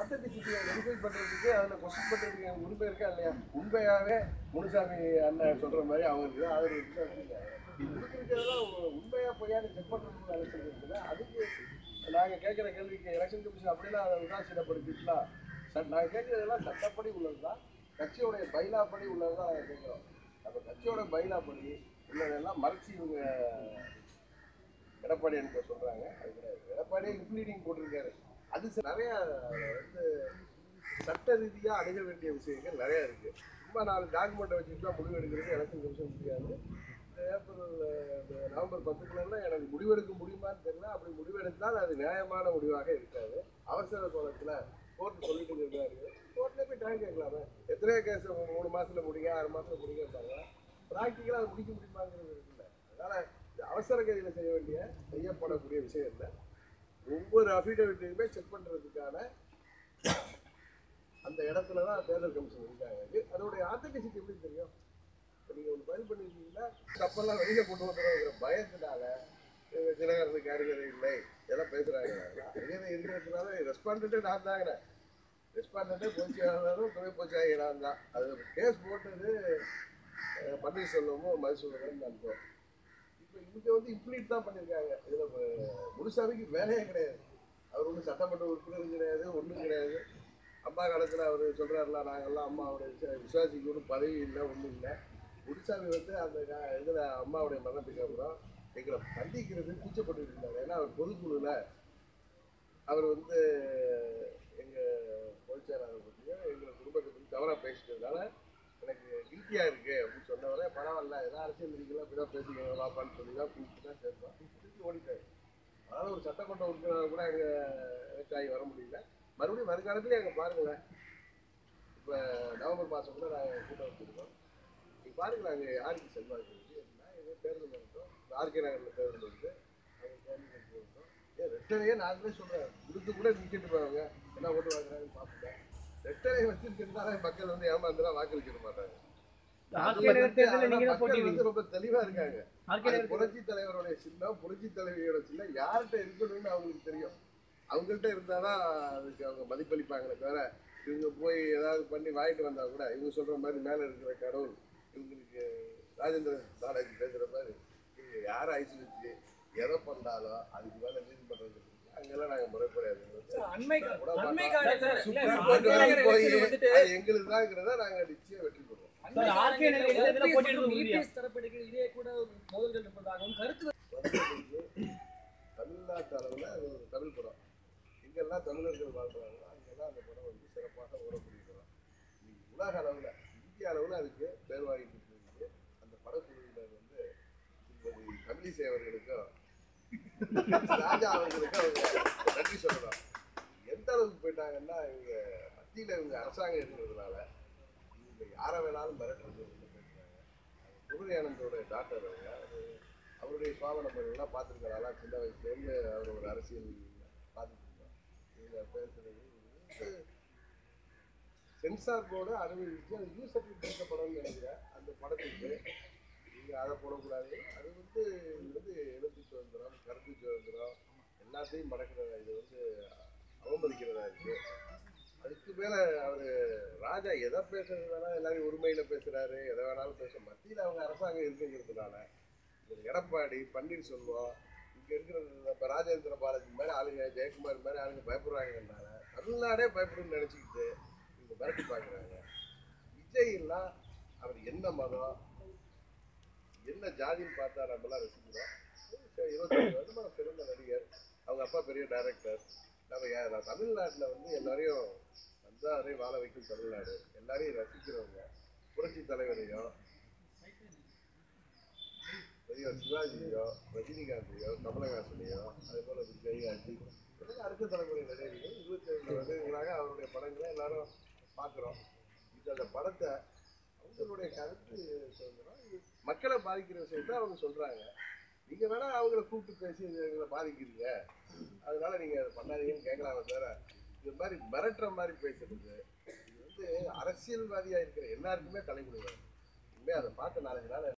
ஆத்தென்டிசிட்டியை verify பண்ணுறதுக்கு அதில் question பண்ணுறதுக்கு எனக்கு உரிமை இருக்கா இல்லையா உண்மையாகவே முனுசாமி அண்ணன் சொல்கிற மாதிரி அவங்களுக்கு ஆதரவு இருக்குன்னு வச்சுக்கோங்க. இருக்கிறதெல்லாம் உண்மையாக பொய்யான்னு செக் பண்ணுறதுக்கு எலெக்ஷன் இருக்குல்ல அதுக்கு நாங்கள் கேட்குற கேள்விக்கு எலெக்ஷன் கமிஷன் அப்படிலாம் அதை உதாசீனப்படுத்திக்கலாம் சார் நாங்கள் கேட்குறதெல்லாம் சட்டப்படி உள்ளது தான் கட்சியோடைய பைலாப்படி உள்ளது தான் நாங்கள் கேட்குறோம் அப்போ கட்சியோட பைலாப்படி உள்ளதெல்லாம் மறைச்சி இவங்க எடப்பாடி எனக்கு சொல்கிறாங்க அது கிடையாது எடப்பாடியே இம்ப்ளீடிங் போட்டிருக்காரு அது ச- நிறைய வந்து சட்ட ரீதியாக அணுக வேண்டிய விஷயங்கள் நிறைய இருக்குது சும்மா நாலு டாக்குமெண்ட்டை வச்சுட்டு தான் முடிவு எடுக்கிறது எலெக்ஷன் கமிஷன் முடியாது இந்த ஏப்ரல் இந்த நவம்பர் பத்துக்குள்ள எனக்கு முடிவெடுக்க முடியுமான்னு தெரியல அப்படி முடிவெடுத்தால் அது நியாயமான முடிவாக இருக்காது அவசர கோலத்தில் கோர்ட்டு சொல்லிட்டு இருக்காரு கோர்ட்ல போய் டைம் கேட்கலாமே எத்தனையோ கேஸ் மூணு மாசத்துல முடிங்க ஆறு மாசத்துல முடிங்கன்றாங்க ப்ராக்டிக்கலாக அது முடிக்க முடியுமாங்கிறது இருக்குல்ல அதனால இது அவசர கதியில் செய்ய வேண்டிய செய்யப்படக்கூடிய விஷயம் இல்லை ஒவ்வொரு அஃபிடவிட்டையுமே செக் பண்ணுறதுக்கான அந்த இடத்துல தான் தேர்தல் கமிஷன் இருக்காங்க இது அதோடைய ஆத்தென்டிசிட்டி எப்படி தெரியும் இப்போ நீங்கள் ஒன்று ஃபைல் பண்ணியிருக்கீங்கன்னா தப்பெல்லாம் வெளியில் கொண்டு வந்துடுங்கிற பயத்தினால இவங்க தினகரனுக்கு அருகதை இல்லை இதெல்லாம் பேசுகிறாங்க அருகதை இருக்கிறதுனால ரெஸ்பாண்டே நான் தாங்க ரெஸ்பாண்டே போச்சியாளரும் துணை போச்சியாக நான் தான் அது கேஸ் போட்டது அஹ், பன்னீர்செல்வமும் மதுசூதரன் அனுப்போம் இப்போ இவங்க வந்து இம்ப்ளீட் தான் பண்ணியிருக்காங்க இதில் முனுசாமிக்கு வேலையே கிடையாது அவர் ஒன்றும் சட்டமன்ற உறுப்பினரும் கிடையாது ஒன்றும் கிடையாது அம்மா காலத்தில் அவர் சொல்கிறாருல நாங்கள்லாம் அம்மாவுடைய விசா- விசுவாசிக்கு ஒன்றும் பதவி இல்லை ஒன்றும் இல்லை முனுசாமி வந்து அந்த இதில் அம்மாவுடைய மரணத்துக்கு அப்புறம் எங்களை கண்டிக்கிறது கூச்சப்பட்டு இருந்தார் ஏன்னா அவர் பொதுக்குழுவில் அவர் வந்து எங்கள் பொதுச்செயலாளர் பற்றியும் எங்கள் குடும்பத்தை பற்றி தவறாக பேசிட்டதுனால எனக்கு கில்ட்டியாக இருக்கு அப்படின்னு சொன்னவரே பரவாயில்ல ஏதாவது அரசியல் நீங்களும் அப்படி தான் பேசிக்கங்க வாப்பான்னு சொல்லி தான் கூப்பிட்டு தான் சேர்ந்தோம் திருப்பி ஓடிட்டாரு அதனால் ஒரு சட்டமன்ற உறுப்பினர் கூட எங்கள் எனக்காகி வர முடியல மறுபடியும் வருங்காலத்துலேயே அங்கே பாருங்களேன் இப்போ நவம்பர் மாதம் கூட நாங்கள் கூட்டம் வச்சுருக்கோம் நீ பாருங்களேன் அங்கே யாருக்கு செல்வாக்கு இருக்கு என்ன ஏதோ தேர்தல் நடக்கும் ஆர்கே நகரில் தேர்தல் வருது அங்கே கேண்டிடேட் வருவோம் ஏன் ரெட்டரையே நாங்களே சொல்கிறேன் கொடுத்து கூட நிற்கிட்டு போவாங்க என்ன ஓட்டு வாங்குறாங்கன்னு பார்த்துட்டேன் ரெட்டரை வச்சிருக்கிறதுனால மக்கள் வந்து ஏமாந்துலாம் வாக்களிச்சிட மாட்டாங்க ஆர்கே நகர் தேர்தலில் நீங்க தான் மக்கள் போட்டியிடுவீங்க வந்து ரொம்ப தெளிவா இருக்காங்க ஆர்கே அது நகர் புரட்சி தலைவருடைய சின்னம் புரட்சி தலைவியோட சின்னம் யார்கிட்ட இருக்கணும்னு அவங்களுக்கு தெரியும் அவங்கள்ட்ட இருந்தாதான் அதுக்கு அவங்க மதிப்பளிப்பாங்களே தவிர இவங்க போய் ஏதாவது பண்ணி வாங்கிட்டு வந்தா கூட இவங்க சொல்ற மாதிரி மேல இருக்கிற கடவுள் இவங்களுக்கு ராஜேந்திர நாடாஜி பேசுற மாதிரி இவங்க யார் ஐஸ் வச்சு எதை பண்ணாலும் அதுக்கு மேல நீதிமன்றத்துக்கு அங்கெல்லாம் நாங்க முறைப்படையாது அண்மை விட அண்மை மாட்டோம். காலத்துல இல்ல, சுப்ரீம் ஆர்கே கோர்ட் நகர் வரைக்கும் போய் எலெக்ஷன் வந்துட்டு அது எங்களுக்கு தாங்கிறத நாங்க நிச்சயம் வெற்றி பெறுவோம் அண்மை சார், ஆர்கே நகர் காலத்துல தேர்தலில் போட்டியிடுவது OPS உறுதியா? EPS தரப்பிற்கு இதே கூட மோதல்கள் இருப்பதாகவும் கருத்து வந்ததுக்கு தமிழ்நாட்டு அளவில் அது ஒரு தமிழ் படம் எங்கெல்லாம் தமிழர்கள் வாழ்றாங்களோ அங்கெல்லாம் அந்த படம் வந்து சிறப்பாக ஓடக்கூடிய படம் இன்னைக்கு உலக அளவில் இந்திய அளவில் அதுக்கு பேர் வாங்கிட்டு இருக்கு அந்த படக்குழுவினர் வந்து திருமதி தமிழிசை அவர்களுக்கும் ராஜா அவர்களுக்கும் அவங்க நன்றி சொல்லணும் எந்த அளவுக்கு போயிட்டாங்கன்னா இவங்க மத்தியில் இவங்க அரசாங்கம் இருக்கிறதுனால இவங்க யாரை வேணாலும் மிரட்டுறது பேசுகிறாங்க குமரி ஆனந்தோட டாக்டர் அவங்க அது அவருடைய சுவாம எல்லாம் பார்த்துருக்காரா சின்ன வயசுலேருந்து அவர் ஒரு அரசியல் பார்த்துருக்கோம் இவங்க பேசுறது இது சென்சார் போர்டு அனுமதிச்சு அது யூ சர்டிஃபிகேட் படம்னு நினைக்கிறேன் அந்த படத்துக்கு நீங்கள் அதை போடக்கூடாது அது வந்து இது வந்து எழுத்து சுதந்திரம் கருத்து சுதந்திரம் எல்லாத்தையும் மடக்கிறதா இது வந்து அவமதிக்கிறதா இருக்கு அதுக்கு மேலே அவர் ராஜா எதை பேசுறதுனால எல்லாரும் உரிமையில் பேசுகிறாரு எதை வேணாலும் பேச மத்தியில் அவங்க அரசாங்கம் இருக்குங்கிறதுனால இந்த எடப்பாடி பன்னீர்செல்வம் இங்கே இருக்கிற இப்போ ராஜேந்திர பாலாஜி மாதிரி ஆளுங்க ஜெயக்குமார் மாதிரி ஆளுங்க பயப்படுறாங்கனால தமிழ்நாடே பயப்படுன்னு நினச்சிக்கிட்டு இவங்க மிரட்டி பார்க்குறாங்க விஜய்லாம் அவர் என்ன மதம் என்ன ஜாதின்னு பார்த்தா நம்மலாம் ரசிக்கிறோம் சரி, இருபத்தஞ்சு வருஷமாக சிறந்த நடிகர் அவங்க அப்பா பெரிய டைரக்டர் நம்ம யா- நான் தமிழ்நாட்டில் வந்து எல்லாரையும் வந்தாரே வாழ வைக்கும் தமிழ்நாடு எல்லாரையும் ரசிக்கிறவங்க புரட்சி தலைவரையும் பெரியவர் சிவாஜியோ ரஜினிகாந்தையோ கமலஹாசனையோ அதே போல விஜய் அஜித் இதெல்லாம் அடுத்த தலைமுறை நடிகர்கள் இருபத்தி ஐந்து வருடங்களாக அவருடைய படங்களை எல்லாரும் பார்க்குறோம் இது அந்த படத்தை அவங்களுடைய கருத்து சுதந்திரம் இது மக்களை பாதிக்கிற விஷயத்த அவங்க சொல்றாங்க நீங்க வேணா அவங்கள கூப்பிட்டு பேசி இது எங்களை பாதிக்கிறீங்க அதனால நீங்க அதை பண்ணாதீங்கன்னு கேட்கலாமே தவிர இது மாதிரி மிரட்டுற மாதிரி பேசுறது இது வந்து அரசியல்வாதியா இருக்கிற எல்லாருக்குமே தலைமுடிவாங்க இனிமே அதை பார்த்து நாளைக்கு நாள்